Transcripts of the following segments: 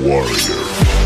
warrior.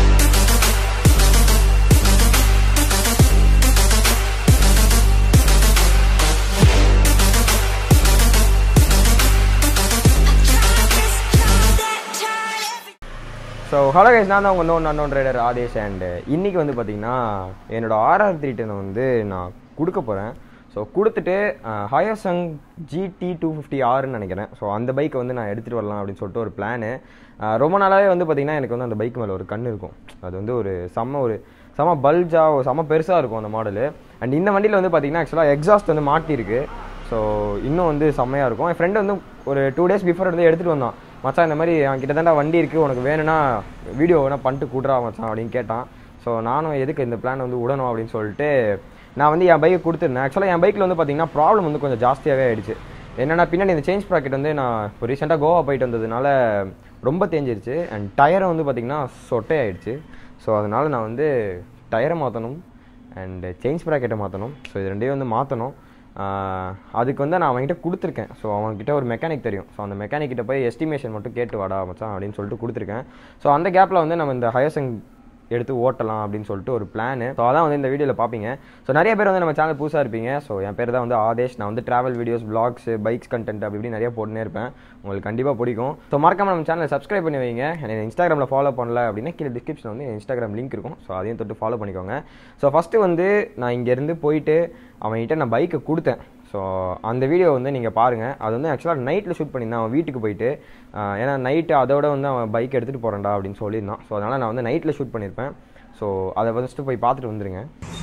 So hello guys நான் தான் உங்கள் known unknown rider Aadesh and இன்றைக்கி வந்து பார்த்தீங்கன்னா என்னோட ஆர்ஆர் த்ரீ டெனை வந்து நான் கொடுக்க போகிறேன் ஸோ கொடுத்துட்டு ஹயோசங் ஜிடி டூ ஃபிஃப்டி ஆறுன்னு நினைக்கிறேன் ஸோ அந்த பைக்கை வந்து நான் எடுத்துகிட்டு வரலாம் அப்படின்னு சொல்லிட்டு ஒரு பிளானு ரொம்ப நாளாகவே வந்து பார்த்திங்கன்னா எனக்கு வந்து அந்த பைக் மேலே ஒரு கண் இருக்கும் அது வந்து ஒரு செம்ம ஒரு செம்ம பல்ஜாக ஒரு செம்ம பெருசாக இருக்கும் அந்த மாடலு அண்ட் இந்த வண்டியில் வந்து பார்த்திங்கன்னா ஆக்சுவலாக எக்ஸாஸ்ட் வந்து மாட்டியிருக்கு ஸோ இன்னும் வந்து செம்மையாக இருக்கும் என் ஃப்ரெண்டு வந்து ஒரு டூ டேஸ் பிஃபோர் வந்து எடுத்துகிட்டு வந்தான் மச்சான் இந்த மாதிரி அவன் கிட்ட வண்டி இருக்குது உனக்கு வேணும்னா வீடியோ வேணால் பண்ணிட்டு கூட்டுறா மச்சான் அப்படின்னு கேட்டான் ஸோ நானும் எதுக்கு இந்த பிளான் வந்து விடணும் அப்படின்னு சொல்லிட்டு நான் வந்து என் பைக்கை கொடுத்துருந்தேன் ஆக்சுவலாக என் பைக்கில் வந்து பார்த்தீங்கன்னா ப்ராப்ளம் வந்து கொஞ்சம் ஜாஸ்தியாகவே ஆயிடுச்சு என்னென்னா பின்னாடி இந்த சேஞ்ச் ப்ராக்கெட் வந்து நான் இப்போ ரீசெண்டாக கோவா போயிட்டு வந்ததுனால ரொம்ப தேஞ்சிருச்சு அண்ட் டயரை வந்து பார்த்திங்கன்னா சொட்டை ஆயிடுச்சு ஸோ அதனால் நான் வந்து டயரை மாற்றணும் அண்ட் சேஞ்ச் ப்ராக்கெட்டை மாற்றணும் ஸோ இது ரெண்டையும் வந்து மாற்றணும் ஆஹ் அதுக்கு வந்து நான் அவன்கிட்ட கொடுத்துருக்கேன் ஸோ அவன்கிட்ட ஒரு மெக்கானிக் தெரியும் ஸோ அந்த மெக்கானிக் கிட்ட போய் எஸ்டிமேஷன் மட்டும் கேட்டு வாடா மச்சான் அப்படின்னு சொல்லிட்டு கொடுத்துருக்கேன் ஸோ அந்த கேப்பில் வந்து நம்ம இந்த ஹயசங் எடுத்து ஓட்டலாம் அப்படின்னு சொல்லிட்டு ஒரு பிளான் ஸோ அதான் வந்து இந்த வீடியோவில் பார்ப்பீங்க ஸோ நிறைய பேர் வந்து நம்ம சேனல் புதுசாக இருப்பீங்க ஸோ என் பேர் தான் வந்து ஆதேஷ் நான் வந்து travel videos vlogs bikes content அப்படி இப்படி நிறைய போட்டுனே இருப்பேன் உங்களுக்கு கண்டிப்பாக பிடிக்கும் ஸோ மறக்காம நம்ம சேனலை சப்ஸ்கிரைப் பண்ணி வைங்க எனக்கு இன்ஸ்டாகிராமில் ஃபாலோ பண்ணல அப்படின்னா கீழே டிஸ்கிரிப்ஷன் வந்து இன்ஸ்டாகிராம் லிங்க் இருக்கும் ஸோ அதையும் தொட்டு ஃபாலோ பண்ணிக்கோங்க ஸோ ஃபஸ்ட்டு வந்து நான் இங்கேருந்து போயிட்டு அவன்கிட்ட நான் பைக்கை கொடுத்தேன் ஸோ அந்த வீடியோ வந்து நீங்கள் பாருங்கள் அது வந்து ஆக்சுவலாக நைட்டில் ஷூட் பண்ணியிருந்தேன் அவன் வீட்டுக்கு போயிட்டு ஆஹ் ஏன்னா நைட்டு அதோட வந்து அவன் பைக் எடுத்துகிட்டு போகிறேன்டா அப்படின்னு சொல்லியிருந்தான் ஸோ அதனால் நான் வந்து நைட்டில் ஷூட் பண்ணியிருப்பேன் ஸோ அதை ஃபஸ்ட்டு போய் பார்த்துட்டு வந்துருங்க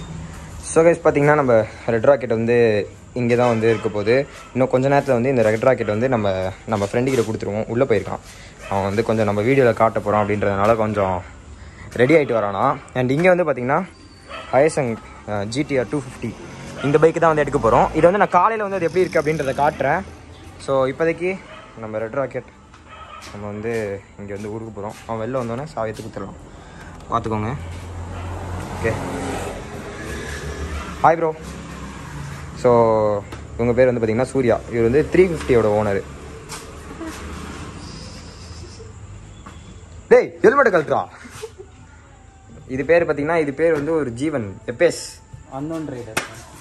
ஸோ கைஸ் பார்த்தீங்கன்னா நம்ம ரெட் ராக்கெட் வந்து இங்கே தான் வந்து இருக்க போகுது இன்னும் கொஞ்ச நேரத்தில் வந்து இந்த ரெட் ராக்கெட் வந்து நம்ம நம்ம ஃப்ரெண்டு கிட்ட கொடுத்துருவோம் உள்ளே போயிருக்கான் அவன் வந்து கொஞ்சம் நம்ம வீடியோவில் காட்ட போகிறோம் அப்படின்றதுனால கொஞ்சம் ரெடி ஆகிட்டு வரானா அண்ட் இங்கே வந்து பார்த்தீங்கன்னா ஹயசங் ஜிடிஆர் டூ ஃபிஃப்டி இந்த பைக்கு தான் வந்து எடுக்க போகிறோம் இது வந்து நான் காலையில் வந்து அது எப்படி இருக்குது அப்படின்றத காட்டுறேன் ஸோ இப்போதைக்கு நம்ம ரெட் ராக்கெட் நம்ம வந்து இங்கே வந்து ஊருக்கு போகிறோம் அவன் வெளில வந்தோடனே சாவியத்து கொடுத்துடலாம் பார்த்துக்கோங்க ஓகே ஹாய் ப்ரோ ஸோ இவங்க பேர் வந்து பார்த்தீங்கன்னா சூர்யா இவர் வந்து த்ரீ ஃபிஃப்டியோட ஓனர் டேய் ஹெல்மெட் கழட்டுறா இது பேர் பார்த்தீங்கன்னா இது பேர் வந்து ஒரு ஜீவன் எப்பேஸ் அன்னோன் ரைடர்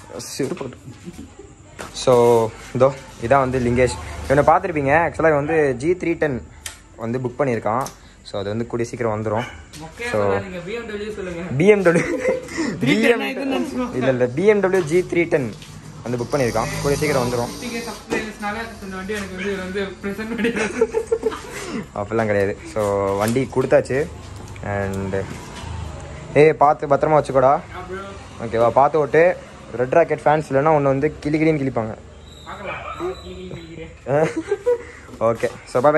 ஸோ இதோ இதான் வந்து லிங்கேஷ் இவனை பார்த்துருப்பீங்க ஆக்சுவலாக வந்து ஜி த்ரீ டென் வந்து புக் பண்ணியிருக்கான் ஸோ அது வந்து கூடிய சீக்கிரம் வந்துடும் ஸோ நீங்க BMW சொல்லுங்க பிஎம்டபிள்யூ பிஎம் இல்லை இல்லை பிஎம்டபிள்யூ ஜி த்ரீ டென் வந்து புக் பண்ணியிருக்கான் கூடிய சீக்கிரம் வந்துடும் நீங்க சப்ஸ்கிரைபர்ஸ்னால இந்த வண்டி எனக்கு வந்து இது வந்து பிரசன்ட் பண்ணிடுறது அப்படிலாம் கிடையாது ஸோ வண்டி கொடுத்தாச்சு அண்டு ஏய் பார்த்து பத்திரமா வச்சுக்கோடா அப்புறம் ஓகேவா பார்த்து ஓட்டு ரெட் ராக்கெட் ஃபேன்ஸ் இல்லைன்னா ஒன்று வந்து கிளி கிளின்னு கிளிப்பாங்க பார்க்கலாம் கிளி, கிளி, கிளி. Okay so bye bye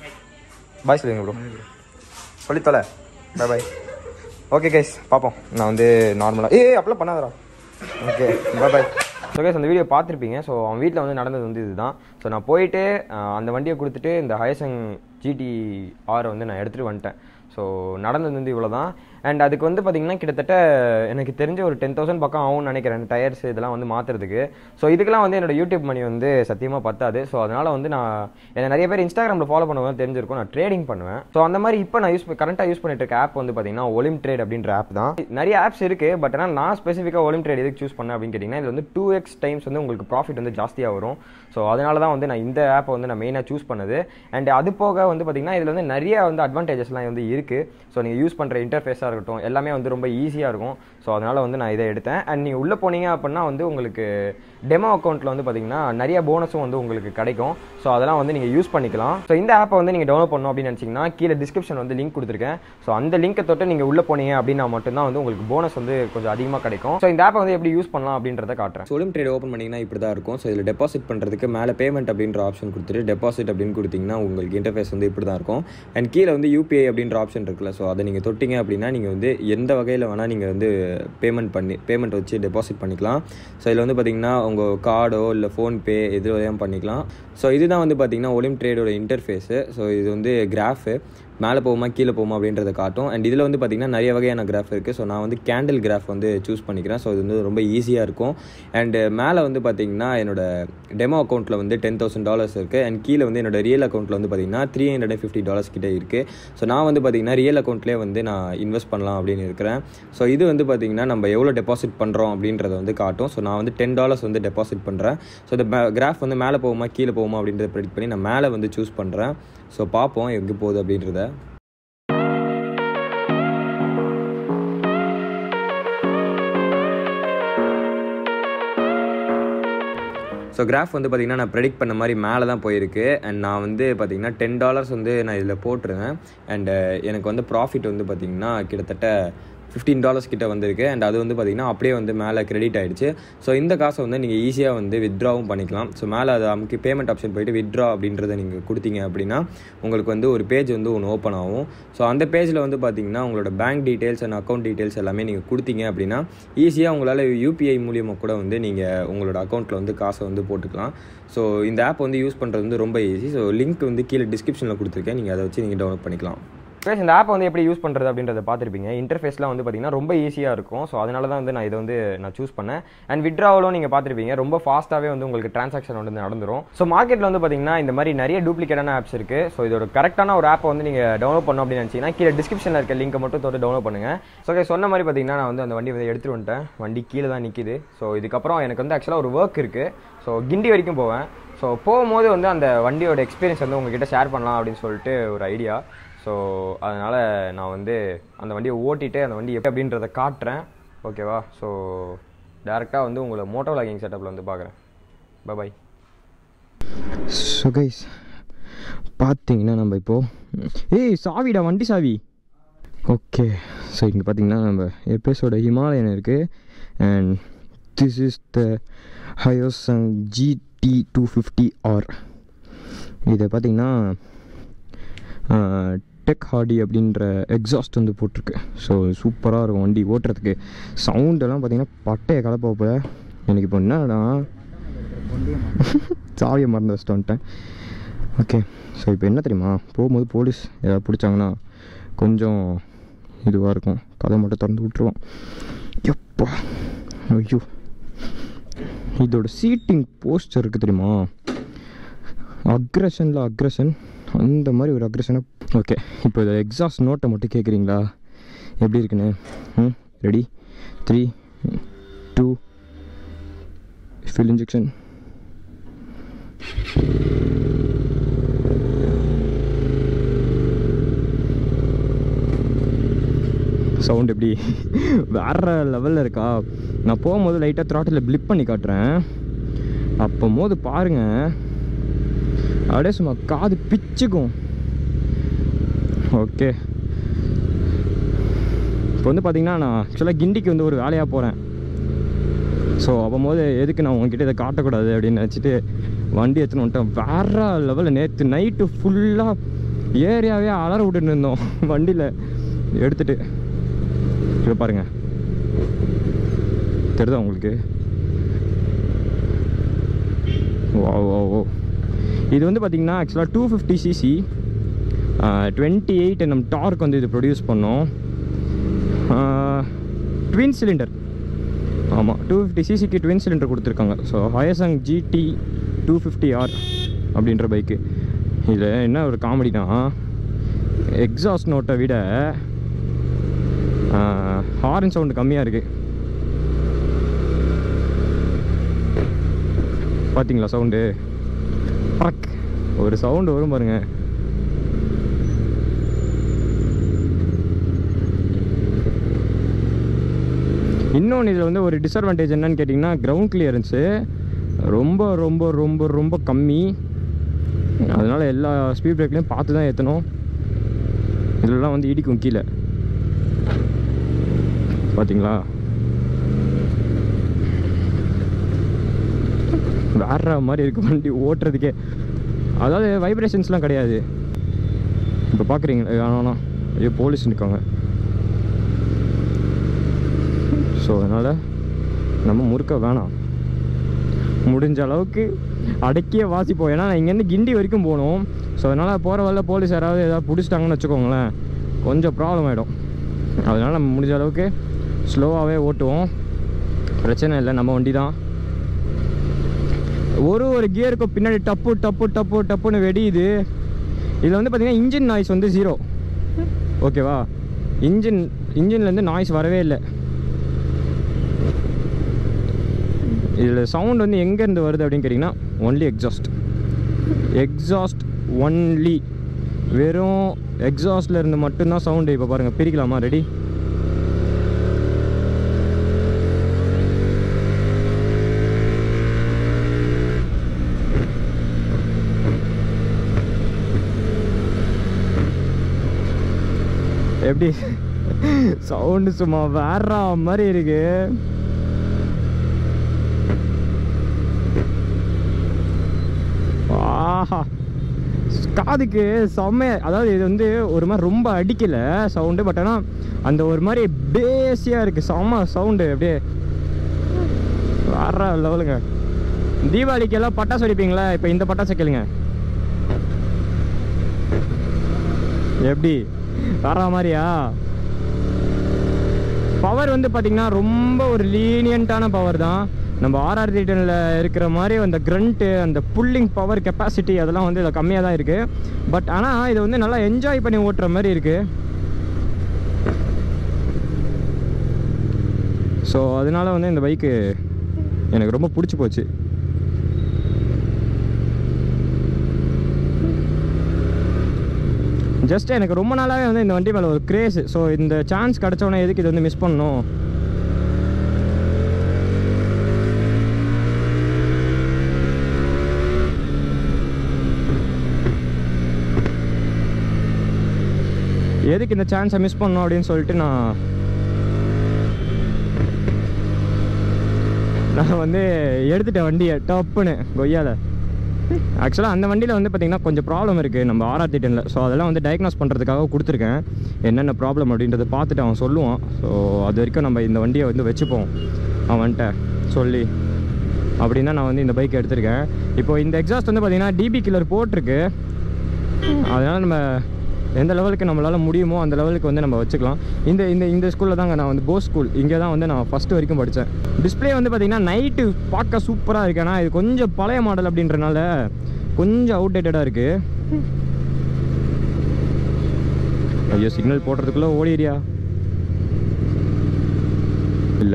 bye சொல்லுங்க ப்ரோ சொல்லி தொலை பை பை ஓகே கைஸ் பார்ப்போம் நான் வந்து நார்மலாக ஏய் அப்படிலாம் பண்ணாதடா okay bye bye so guys அந்த வீடியோ பார்த்துருப்பீங்க ஸோ அவன் வீட்டில் வந்து நடந்தது வந்து இதுதான் ஸோ நான் போயிட்டு அஹ், அந்த வண்டியை கொடுத்துட்டு இந்த ஹயசங் ஜிடி ஆரை வந்து நான் எடுத்துகிட்டு வந்துட்டேன் ஸோ நடந்தது வந்து இவ்வளோ தான் அண்ட் அதுக்கு வந்து பார்த்திங்கன்னா கிட்டத்தட்ட எனக்கு தெரிஞ்ச ஒரு டென் தௌசண்ட் பக்கம் ஆகும்னு நினைக்கிறேன் டயர்ஸ் இதெல்லாம் வந்து மாற்றுறதுக்கு ஸோ இதுக்கெல்லாம் வந்து என்னோட யூடியூப் மணி வந்து சத்தியமாக பத்தாது ஸோ அதனால் வந்து நான் என்ன நிறைய பேர் இன்ஸ்டாகிராமில் ஃபாலோ பண்ணுவேன் தெரிஞ்சிருக்கும் நான் ட்ரேடிங் பண்ணுவேன் ஸோ அந்த மாதிரி இப்போ நான் யூஸ் கரண்ட்டாக யூஸ் பண்ணிட்டு இருக்க ஆப் வந்து பார்த்தீங்கன்னா ஒலிம் ட்ரேட் அப்படின்ற ஆப் தான் நிறைய ஆப்ஸ் இருக்குது பட் ஆனால் நான் ஸ்பெசிஃபிக்காக ஒலிம் ட்ரேட் எதுக்கு சூஸ் பண்ணேன் அப்படின்னு கேட்டிங்கன்னா இது வந்து டூ எக்ஸ் டைம்ஸ் வந்து உங்களுக்கு ப்ராஃபிட் வந்து ஜாஸ்தியாக வரும் ஸோ அதனால தான் வந்து நான் இந்த ஆப்பை வந்து நான் மெயினாக சூஸ் பண்ணது அண்ட் அது போக வந்து பார்த்தீங்கன்னா இதில் வந்து நிறைய வந்து அட்வான்டேஜஸ்லாம் வந்து இருக்குது ஸோ நீங்கள் யூஸ் பண்ணுற இன்டர்ஃபேஸாக இருக்கட்டும் எல்லாமே வந்து ரொம்ப ஈஸியாக இருக்கும் ஸோ அதனால் வந்து நான் இதை எடுத்தேன் அண்ட் நீங்கள் உள்ளே போனீங்க அப்படின்னா வந்து உங்களுக்கு டெமோ அக்கௌண்ட்டில் வந்து பார்த்தீங்கன்னா நிறைய போனஸும் வந்து உங்களுக்கு கிடைக்கும் ஸோ அதெல்லாம் வந்து நீங்கள் யூஸ் பண்ணிக்கலாம் ஸோ இந்த ஆப்பை வந்து நீங்கள் டவுன்லோட் பண்ணணும் அப்படின்னு நினச்சிங்கன்னா கீழே டிஸ்கிரிப்ஷன் வந்து லிங்க் கொடுத்துருக்கேன் ஸோ அந்த லிங்கை தொட்டு நீங்கள் உள்ளே போனீங்க அப்படின்னா மட்டும்தான் வந்து உங்களுக்கு போனஸ் வந்து கொஞ்சம் அதிகமாக கிடைக்கும் ஸோ இந்த ஆப்பை வந்து எப்படி யூஸ் பண்ணலாம் அப்படின்றத காட்டுறேன் சோலிம் ட்ரேட் ஓப்பன் பண்ணிங்கன்னா இப்படி தான் இருக்கும் ஸோ இதில் டெபாசிட் பண்ணுறதுக்கு மேலே பேமெண்ட் அப்படின்ற ஆப்ஷன் கொடுத்துட்டு டெபாசிட் அப்படின்னு கொடுத்தீங்கன்னா உங்களுக்கு இன்டர்ஃபேஸ் வந்து இப்படி தான் இருக்கும் அண்ட் கீழே வந்து யூபிஐ அப்படின்ற ஆப்ஷன் இருக்குல்ல ஸோ அதை நீங்கள் தொட்டிங்க அப்படின்னா நீங்கள் வந்து எந்த வகையில் வேணால் நீங்கள் வந்து பேமெண்ட் பண்ணி பேமெண்ட் வச்சு டெபாசிட் பண்ணிக்கலாம் ஸோ இதில் வந்து பார்த்தீங்கன்னா உங்கள் கார்டோ இல்லை ஃபோன்பே எது வரையும் பண்ணிக்கலாம் ஸோ இதுதான் வந்து பார்த்தீங்கன்னா ஒலிம் ட்ரேடோட இன்டர்ஃபேஸு ஸோ இது வந்து கிராஃபு மேலே போகுமா கீழே போகுமா அப்படின்றத காட்டும் அண்ட் இதில் வந்து பார்த்திங்கன்னா நிறைய வகையான கிராஃப் இருக்குது ஸோ நான் வந்து கேண்டில் கிராஃப் வந்து சூஸ் பண்ணிக்கிறேன் ஸோ இது வந்து ரொம்ப ஈஸியாக இருக்கும் அண்டு மேலே வந்து பார்த்திங்கன்னா என்னோட டெமோ அக்கௌண்ட்டில் வந்து டென் தௌசண்ட் டாலர்ஸ் இருக்குது அண்ட் கீழே வந்து என்னோட ரியல் அக்கௌண்ட்டில் வந்து பார்த்திங்கன்னா three hundred and fifty dollars கிட்டே இருக்குது ஸோ நான் வந்து பார்த்திங்கன்னா ரியல் அக்கௌண்ட்லேயே வந்து நான் இன்வெஸ்ட் பண்ணலாம் அப்படின்னு இருக்கிறேன் ஸோ இது வந்து பார்த்திங்கன்னா நம்ம எவ்வளோ டெபாசிட் பண்ணுறோம் அப்படின்றத வந்து காட்டும் ஸோ நான் வந்து டென் டாலர்ஸ் வந்து டெபாசிட் பண்ணுறேன் ஸோ இந்த கிராஃப் வந்து மேலே போகுமா கீழே போகுமா அப்படின்றத ப்ரெடிக்ட் பண்ணி நான் மேலே வந்து சூஸ் பண்ணுறேன் ஸோ பார்ப்போம் எங்கே போகுது அப்படின்றத ஸோ கிராஃப் வந்து பார்த்திங்கன்னா நான் ப்ரெடிக்ட் பண்ண மாதிரி மேலே தான் போயிருக்கு அண்ட் நான் வந்து பார்த்திங்கன்னா டென் டாலர்ஸ் வந்து நான் இதில் போட்டிருந்தேன் அண்டு எனக்கு வந்து ப்ராஃபிட் வந்து பார்த்திங்கன்னா கிட்டத்தட்ட ஃபிஃப்டீன் டாலர்ஸ் கிட்ட வந்திருக்கு அண்ட் அது வந்து பார்த்திங்கன்னா அப்படியே வந்து மேலே கிரெடிட் ஆகிடுச்சு ஸோ இந்த காசை வந்து நீங்கள் ஈஸியாக வந்து வித்ட்ராவும் பண்ணிக்கலாம் ஸோ மேலே அது நமக்கு பேமெண்ட் ஆப்ஷன் போயிட்டு வித்ட்ரா அப்படின்றத நீங்கள் கொடுத்தீங்க அப்படின்னா உங்களுக்கு வந்து ஒரு பேஜ் வந்து ஒன்று ஓப்பன் ஆகும் ஸோ அந்த பேஜில் வந்து பார்த்திங்கன்னா உங்களோட bank details and account details எல்லாமே நீங்கள் கொடுத்தீங்க அப்படின்னா ஈஸியாக உங்களால் யூபிஐ மூலியமாக கூட வந்து நீங்கள் உங்களோட அக்கௌண்ட்டில் வந்து காசை வந்து போட்டுக்கலாம் ஸோ இந்த ஆப் வந்து யூஸ் பண்ணுறது வந்து ரொம்ப ஈஸி ஸோ லிங்க் வந்து கீழே டிஸ்கிரிப்ஷனில் கொடுத்துருக்கேன் நீங்கள் அதை வச்சு நீங்கள் டவுன்லோட் பண்ணிக்கலாம் ப்ளஸ் இந்த ஆப் வந்து எப்படி யூஸ் பண்ணுறது அப்படின்றத பார்த்துருப்பீங்க இன்டர்ஃபேஸ்லாம் வந்து பார்த்தீங்கன்னா ரொம்ப ஈஸியாக இருக்கும் ஸோ அதனால தான் வந்து நான் இதை வந்து நான் சூஸ் பண்ணேன் அண்ட் விட்ராவலும் நீங்கள் பார்த்துருப்பீங்க ரொம்ப ஃபாஸ்ட்டாகவே வந்து உங்களுக்கு ட்ரான்சாக்ஷன் வந்து நடந்துரும் ஸோ மார்க்கெட்டில் வந்து பார்த்தீங்கன்னா இந்த மாதிரி நிறைய டூப்ளிகேட்டான ஆப்ஸ் இருக்குது ஸோ இதோட கரெக்டான ஒரு ஆப்பை வந்து நீங்கள் டவுன்லோட் பண்ணணும் அப்படின்னு நினச்சிங்கன்னா கீழே டிஸ்கிரிப்ஷனில் இருக்க லிங்கை மட்டும் தொட்டு டவுன்லோட் பண்ணுங்கள் ஸோ okay, சொன்ன மாதிரி பார்த்தீங்கன்னா நான் வந்து அந்த வண்டி வந்து எடுத்துகிட்டு வந்துட்டேன் வண்டி கீழே தான் நிற்கிது ஸோ இதுக்கப்புறம் எனக்கு வந்து ஆக்சுவலாக ஒரு ஒர்க் இருக்குது ஸோ கிண்டி வரைக்கும் போவேன் ஸோ போகும்போது வந்து அந்த வண்டியோட எக்ஸ்பீரியன்ஸ் வந்து உங்ககிட்ட ஷேர் பண்ணலாம் அப்படின்னு சொல்லிட்டு ஒரு ஐடியா ஸோ அதனால் நான் வந்து அந்த வண்டியை ஓட்டிட்டு அந்த வண்டி எப்படி அப்படின்றத காட்டுறேன் ஓகேவா ஸோ டேரெக்டாக வந்து உங்களை மோட்டோ லாகிங் செட்டப்பில் வந்து பார்க்குறேன் பாய் ஸோ கைஸ் பார்த்தீங்கன்னா நம்ம இப்போது ஏய் சாவிடா வண்டி சாவி ஓகே ஸோ இங்கே பார்த்தீங்கன்னா நம்ம எபிஎஸோட ஹிமாலயன் இருக்குது and this is the Hyosung GT two fifty R இதை பார்த்தீங்கன்னா டெக் ஹார்டி அப்படின்ற எக்ஸாஸ்ட் வந்து போட்டிருக்கு ஸோ சூப்பராக இருக்கும் வண்டி ஓட்டுறதுக்கு சவுண்டெல்லாம் பார்த்தீங்கன்னா பட்டையை கலப்போப்ப எனக்கு இப்போ என்னடா சாவியை மறந்து வச்சுட்டு வந்துட்டேன் ஓகே ஸோ இப்போ என்ன தெரியுமா போகும்போது போலீஸ் ஏதாவது பிடிச்சாங்கன்னா கொஞ்சம் இதுவாக இருக்கும் கதை மட்டும் திறந்து விட்ருவோம் எப்பா ஐயோ இதோட சீட்டிங் போஸ்டர் இருக்குது தெரியுமா அக்ரஷனில் அக்ரஷன் அந்த மாதிரி ஒரு அக்ரஷனாக ஓகே இப்போ இதை எக்ஸாஸ்ட் நோட்டை மட்டும் கேட்குறீங்களா எப்படி இருக்குன்னு ம் ready three two fuel injection sound எப்படி வேற லெவலில் இருக்கா நான் போகும்போது லைட்டாக த்ராட்டில் பிளிப் பண்ணி காட்டுறேன் அப்போ போது பாருங்க அப்படியே சும்மா காது பிச்சுக்கும் ஓகே இப்போ வந்து பார்த்தீங்கன்னா நான் ஆக்சுவலாக கிண்டிக்கு வந்து ஒரு வேலையாக போகிறேன் ஸோ போது எதுக்கு நான் உங்ககிட்ட இதை காட்டக்கூடாது அப்படின்னு நினச்சிட்டு வண்டி எடுத்துன்னு வந்துட்டேன் வேற லெவலில் நேற்று நைட்டு ஃபுல்லாக ஏரியாவே அலற விட்டுட்டு இருந்தோம் வண்டியில் எடுத்துட்டு இப்போ பாருங்க தெரியுதா உங்களுக்கு ஓ ஓ ஓ இது வந்து பார்த்தீங்கன்னா ஆக்சுவலாக two fifty CC twenty eight NM torque வந்து இது ப்ரொடியூஸ் பண்ணோம் ட்வின் சிலிண்டர் ஆமாம் டூ ஃபிஃப்டி சிசிக்கு ட்வின் சிலிண்டர் கொடுத்துருக்காங்க so Hyosung GT two fifty R அப்படின்ற பைக்கு இதில் என்ன ஒரு காமெடினா எக்ஸாஸ்ட் நோட்டை விட ஹார்ன் சவுண்டு கம்மியாக இருக்குது பார்த்தீங்களா சவுண்டு பக் ஒரு சவுண்டு வரும் பாருங்க இன்னொன்று இதில் வந்து ஒரு டிஸ்அட்வான்டேஜ் என்னன்னு கேட்டிங்கன்னா கிரவுண்ட் கிளியரன்ஸு ரொம்ப ரொம்ப ரொம்ப ரொம்ப கம்மி அதனால் எல்லா ஸ்பீட் பிரேக்லேயும் பார்த்து தான் ஏற்றணும் இதெல்லாம் வந்து இடிக்கும் கீழே பார்த்தீங்களா வேற மாதிரி இருக்கு வண்டி ஓட்டுறதுக்கே அதாவது வைப்ரேஷன்ஸ்லாம் கிடையாது இப்போ பார்க்குறீங்களா ஆனால் ஐயோ போலீஸ் நிற்காங்க ஸோ அதனால் நம்ம முறுக்க வேணாம் முடிஞ்ச அளவுக்கு அடக்கியே வாசிப்போம் ஏன்னா நான் இங்கேருந்து கிண்டி வரைக்கும் போகணும் ஸோ அதனால் போகிற வரல போலீஸ் யாராவது ஏதாவது பிடிச்சிட்டாங்கன்னு வச்சுக்கோங்களேன் கொஞ்சம் ப்ராப்ளம் ஆகிடும் அதனால் நம்ம முடிஞ்ச அளவுக்கு ஸ்லோவாகவே ஓட்டுவோம் பிரச்சனை இல்லை நம்ம வண்டி தான் ஒரு ஒரு கியருக்கும் பின்னாடி டப்பு டப்பு டப்பு டப்புன்னு வெடியுது இதில் வந்து பார்த்தீங்கன்னா இன்ஜின் நாய்ஸ் வந்து ஜீரோ ஓகேவா இன்ஜின் இன்ஜின்லேருந்து நாய்ஸ் வரவே இல்லை இதில் சவுண்ட் வந்து எங்கேருந்து வருது அப்படின்னு கேட்டிங்கன்னா ஒன்லி எக்ஸாஸ்ட் எக்ஸாஸ்ட் ஒன்லி வெறும் எக்ஸாஸ்டில் இருந்து மட்டும்தான் சவுண்டு இப்போ பாருங்கள் பிரிக்கலாமா ரெடி எப்படி சவுண்டு சும்மா வேற மாதிரி இருக்கு ஆஹா காதுக்கு செம்மைய அதாவது இது வந்து ஒரு மாதிரி ரொம்ப அடிக்கல சவுண்டு பட் ஆனால் அந்த ஒரு மாதிரி பேஸியாக இருக்குது செம்ம சவுண்டு அப்படியே வேற லெவலுங்க தீபாவளிக்கு எல்லாம் பட்டாசு வெடிப்பீங்களா இப்போ இந்த பட்டாசு கேளுங்க எப்படி வர மாதிரியா பவர் வந்து பார்த்தீங்கன்னா ரொம்ப ஒரு லீனியண்ட்டான பவர் தான் நம்ம ஆர்ஆர் ரிட்டனில் இருக்கிற மாதிரி அந்த கிரண்ட்டு அந்த புல்லிங் பவர் கெப்பாசிட்டி அதெல்லாம் வந்து இதில் கம்மியாக தான் இருக்குது பட் ஆனால் இதை வந்து நல்லா என்ஜாய் பண்ணி ஓட்டுற மாதிரி இருக்குது ஸோ அதனால வந்து இந்த பைக்கு எனக்கு ரொம்ப பிடிச்சி போச்சு ஜஸ்ட் எனக்கு ரொம்ப நாளாகவே வந்து இந்த வண்டி மேலே ஒரு கிரேஸ் ஸோ இந்த சான்ஸ் கிடச்சோன்னே எதுக்கு இது வந்து மிஸ் பண்ணணும் எதுக்கு இந்த சான்ஸை மிஸ் பண்ணணும் அப்படின்னு சொல்லிட்டு நான் நான் வந்து எடுத்துட்டேன் வண்டியை டப்புன்னு கொய்யால ஆக்சுவலாக அந்த வண்டியில் வந்து பார்த்திங்கன்னா கொஞ்சம் ப்ராப்ளம் இருக்குது நம்ம ஆர்ஆர் டெனில் ஸோ அதெல்லாம் வந்து டயக்னாஸ் பண்ணுறதுக்காக கொடுத்துருக்கேன் என்னென்ன ப்ராப்ளம் அப்படின்றத பார்த்துட்டு அவன் சொல்லுவான் ஸோ அது வரைக்கும் நம்ம இந்த வண்டியை வந்து வச்சுப்போம் அவன்கிட்ட சொல்லி அப்படின்னு தான் நான் வந்து இந்த பைக் எடுத்திருக்கேன் இப்போ இந்த எக்ஸாஸ்ட் வந்து பார்த்திங்கன்னா டிபி கில்லர் போட்டிருக்கு அதனால் நம்ம எந்த லெவலுக்கு நம்மளால் முடியுமோ அந்த லெவலுக்கு வந்து நம்ம வச்சுக்கலாம் இந்த இந்த இந்த ஸ்கூலில் தாங்க நான் வந்து போஸ் ஸ்கூல் இங்கே தான் வந்து நான் ஃபஸ்ட்டு வரைக்கும் படித்தேன் டிஸ்ப்ளே வந்து பார்த்திங்கன்னா நைட்டு பார்க்க சூப்பராக இருக்கு ஆனால் இது கொஞ்சம் பழைய மாடல் அப்படின்றனால கொஞ்சம் அவுடேட்டடாக இருக்குது ஐயோ சிக்னல் போடுறதுக்குள்ளே ஓடிறியா இல்லை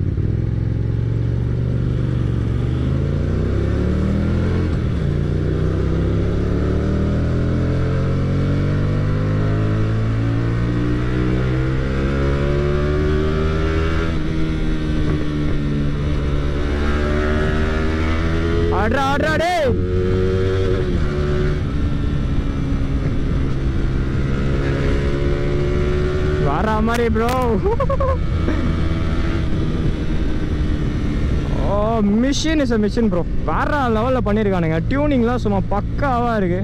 ஆட்ரா ஆட்ரா டேய் வர மாதிரி bro oh machine is a machine bro வேற லெவலில் பண்ணியிருக்கானுங்க டியூனிங்லாம் சும்மா பக்காவாக இருக்கு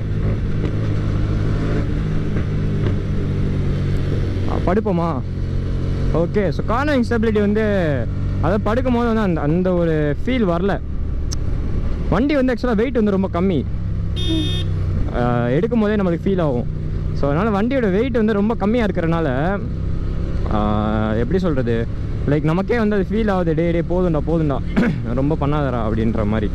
ஆ, படுப்போமா ஓகே ஸோ கார்னரிங் ஸ்டெபிலிட்டி வந்து அதை படுக்கும் போது வந்து அந்த அந்த ஒரு ஃபீல் வரல வண்டி வந்து ஆக்சுவலாக வெயிட் வந்து ரொம்ப கம்மி ஆஹ் எடுக்கும் போதே நம்மளுக்கு ஃபீல் ஆகும் ஸோ அதனால் வண்டியோட வெயிட் வந்து ரொம்ப கம்மியாக இருக்கிறனால ஆஹ் எப்படி சொல்கிறது லைக் நமக்கே வந்து அது ஃபீல் ஆகுது டே டே போதும்டா போதும்டா ரொம்ப பண்ணாதடா அப்படின்ற மாதிரி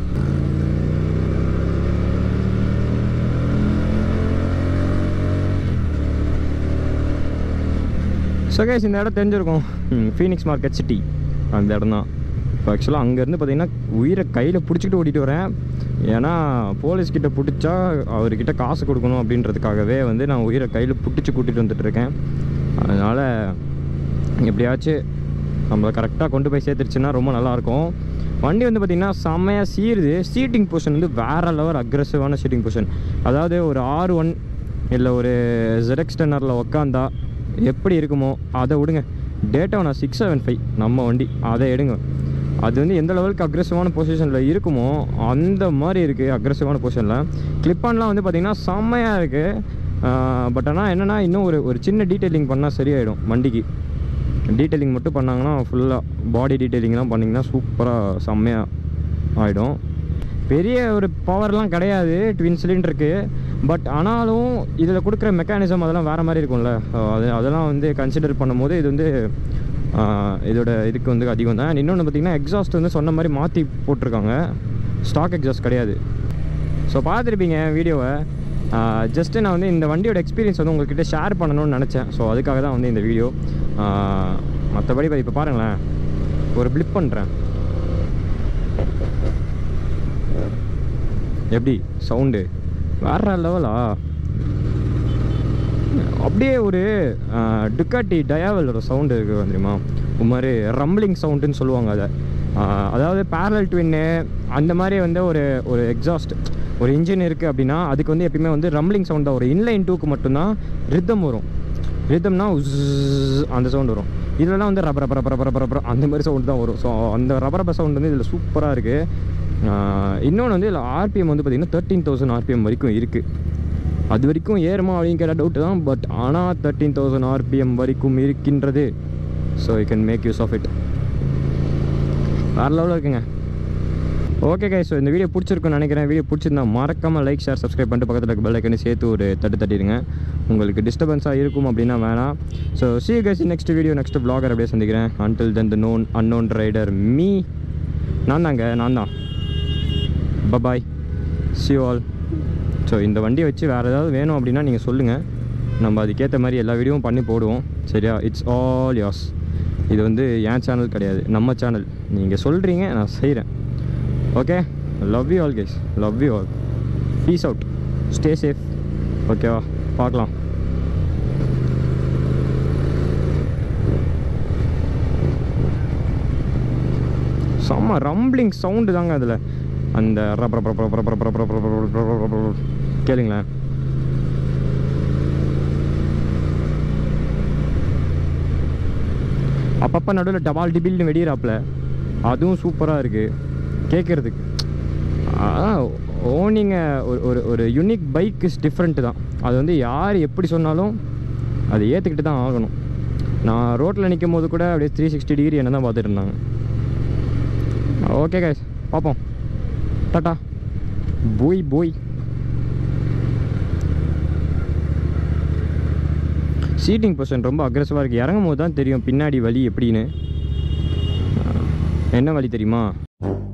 ஸோ கைஸ் இந்த இடம் தெரிஞ்சிருக்கும் ஃபீனிக்ஸ் மார்க்கெட் சிட்டி அந்த இடம் தான் இப்போ ஆக்சுவலாக அங்கேருந்து பார்த்தீங்கன்னா உயிரை கையில் பிடிச்சிக்கிட்டு ஓட்டிட்டு வரேன் ஏன்னா போலீஸ்கிட்ட பிடிச்சா அவர்கிட்ட காசு கொடுக்கணும் அப்படின்றதுக்காகவே வந்து நான் உயிரை கையில் பிடிச்சி கூட்டிகிட்டு வந்துட்டு இருக்கேன் அதனால் எப்படியாச்சும் நம்மளை கரெக்டாக கொண்டு போய் சேர்த்துருச்சுன்னா ரொம்ப நல்லாயிருக்கும் வண்டி வந்து பார்த்திங்கன்னா செம்மையாக சீருது சீட்டிங் பொசிஷன் வந்து வேறு லெவல் அக்ரெசிவான சீட்டிங் பொசிஷன் அதாவது ஒரு ஆர் ஒன் இல்லை ஒரு ஜெரெக்ஸ் டென்னரில் உக்காந்தா எப்படி இருக்குமோ அதை விடுங்க டேட்டா நான் சிக்ஸ் செவன் ஃபைவ் நம்ம வண்டி அதை எடுங்க அது வந்து எந்த லெவலுக்கு அக்ரெசிவான பொசிஷனில் இருக்குமோ அந்த மாதிரி இருக்குது அக்ரெசிவான பொசிஷனில் கிளிப்பான்லாம் வந்து பார்த்திங்கன்னா செம்மையாக இருக்குது பட் ஆனால் என்னென்னா இன்னும் ஒரு ஒரு சின்ன டீட்டெயிலிங் பண்ணால் சரியாயிடும் வண்டிக்கு டீட்டெயிலிங் மட்டும் பண்ணாங்கன்னா ஃபுல்லாக பாடி டீட்டெயிலிங்லாம் பண்ணிங்கன்னா சூப்பராக செம்மையாக ஆகிடும் பெரிய ஒரு பவர்லாம் கிடையாது ட்வின் சிலிண்டருக்கு பட் ஆனாலும் இதில் கொடுக்குற மெக்கானிசம் அதெல்லாம் வேறு மாதிரி இருக்கும்ல அஹ் அது அதெல்லாம் வந்து கன்சிடர் பண்ணும்போது இது வந்து ஆஹ் இதோட இதுக்கு வந்து அதிகம் தான் இன்னொன்று பார்த்தீங்கன்னா எக்ஸாஸ்ட் வந்து சொன்ன மாதிரி மாற்றி போட்டிருக்காங்க ஸ்டாக் எக்ஸாஸ்ட் கிடையாது ஸோ பார்த்துருப்பீங்க வீடியோவை ஜஸ்ட்டு நான் வந்து இந்த வண்டியோட எக்ஸ்பீரியன்ஸ் வந்து உங்கள்கிட்ட ஷேர் பண்ணணும்னு நினச்சேன் ஸோ அதுக்காக தான் வந்து இந்த வீடியோ மற்றபடி இப்போ பாருங்களேன் ஒரு பிளிப் பண்ணுறேன் எப்படி சவுண்டு வேற லெவலா அப்படியே ஒரு டுக்காட்டி டயாவல் ஒரு சவுண்டு இருக்குது தெரியுமா ஒரு மாதிரி ரம்லிங் சவுண்டுன்னு சொல்லுவாங்க அதை ஆஹ் அதாவது பேரல் ட்வின்னு அந்த மாதிரி வந்து ஒரு ஒரு எக்ஸாஸ்ட் ஒரு இன்ஜின் இருக்குது அப்படின்னா அதுக்கு வந்து எப்பயுமே வந்து ரம்லிங் சவுண்ட் தான் வரும் இன்லைன் டூக்கு மட்டும்தான் ரித்தம் வரும் ரித்தம்னா அந்த சவுண்ட் வரும் இதெல்லாம் வந்து rubber rubber rubber rubber rubber அந்த மாதிரி சவுண்ட் தான் வரும் ஸோ அந்த ரப்பர் ரப்பர் சவுண்ட் வந்து இதில் சூப்பராக இருக்குது இன்னொன்று வந்து இதில் ஆர்பிஎம் வந்து பார்த்திங்கன்னா தேர்ட்டீன் தௌசண்ட் ஆர்பிஎம் வரைக்கும் இருக்குது அது வரைக்கும் ஏறுமா அப்படின்னு கேட்டால் டவுட்டு தான் பட் ஆனால் தேர்ட்டீன் தௌசண்ட் ஆர்பிஎம் வரைக்கும் இருக்கின்றது so you can make use of it வேறு லெவலில் இருக்குங்க ஓகே கை ஸோ இந்த வீடியோ பிடிச்சிருக்குன்னு நினைக்கிறேன் வீடியோ பிடிச்சிருந்தா மறக்காமல் லைக் ஷேர் சப்ஸ்கிரைப் பண்ணிட்டு பக்கத்தில் இருக்க பெல் ஐக்கனை சேர்த்து ஒரு தட்டு தட்டிடுங்க உங்களுக்கு டிஸ்டர்பன்ஸாக இருக்கும் அப்படின்னா வேணாம் so see guys next video next vlogger அப்படியே சந்திக்கிறேன் until then the known unknown rider me நான் தாங்க நான் தான் பபாய் சி ஆல் ஸோ இந்த வண்டியை வச்சு வேறு ஏதாவது வேணும் அப்படின்னா நீங்கள் சொல்லுங்கள் நம்ம அதுக்கேற்ற மாதிரி எல்லா வீடியோவும் பண்ணி போடுவோம் சரியா இட்ஸ் ஆல் யாஸ் இது வந்து என் சேனல் கிடையாது நம்ம சேனல் நீங்கள் சொல்கிறீங்க நான் செய்கிறேன் okay love you all guys love you all peace out stay safe ஓகேவா பார்க்கலாம் செம்ம ரம்பிளிங் சவுண்டு தாங்க அதில் அந்த ரப்ப ரப்ப ரப்ப ரப்ப ரப்ப ரப்ப ரப்ப ரப்ப ரப்ப ரப்ப ரப்ப. கேளுங்களேன் அப்பப்போ நடுவில் டபால் டிபில்னு வெடிகிறாப்புல அதுவும் சூப்பராக இருக்குது கேட்குறதுக்கு ஓனிங்க ஒரு ஒரு ஒரு யூனிக் பைக் இஸ் டிஃப்ரெண்ட்டு தான் அது வந்து யார் எப்படி சொன்னாலும் அதை ஏற்றுக்கிட்டு தான் ஆகணும் நான் ரோட்டில் நிற்கும் போது கூட அப்படியே த்ரீ சிக்ஸ்டி டிகிரி என்ன தான் பார்த்துட்டு இருந்தாங்க ஓகே கைஸ் பார்ப்போம் டாட்டா போய் போய் சீட்டிங் பொசிஷன் ரொம்ப அக்ரெசிவாக இருக்குது இறங்கும் போது தான் தெரியும் பின்னாடி வலி எப்படின்னு என்ன வலி தெரியுமா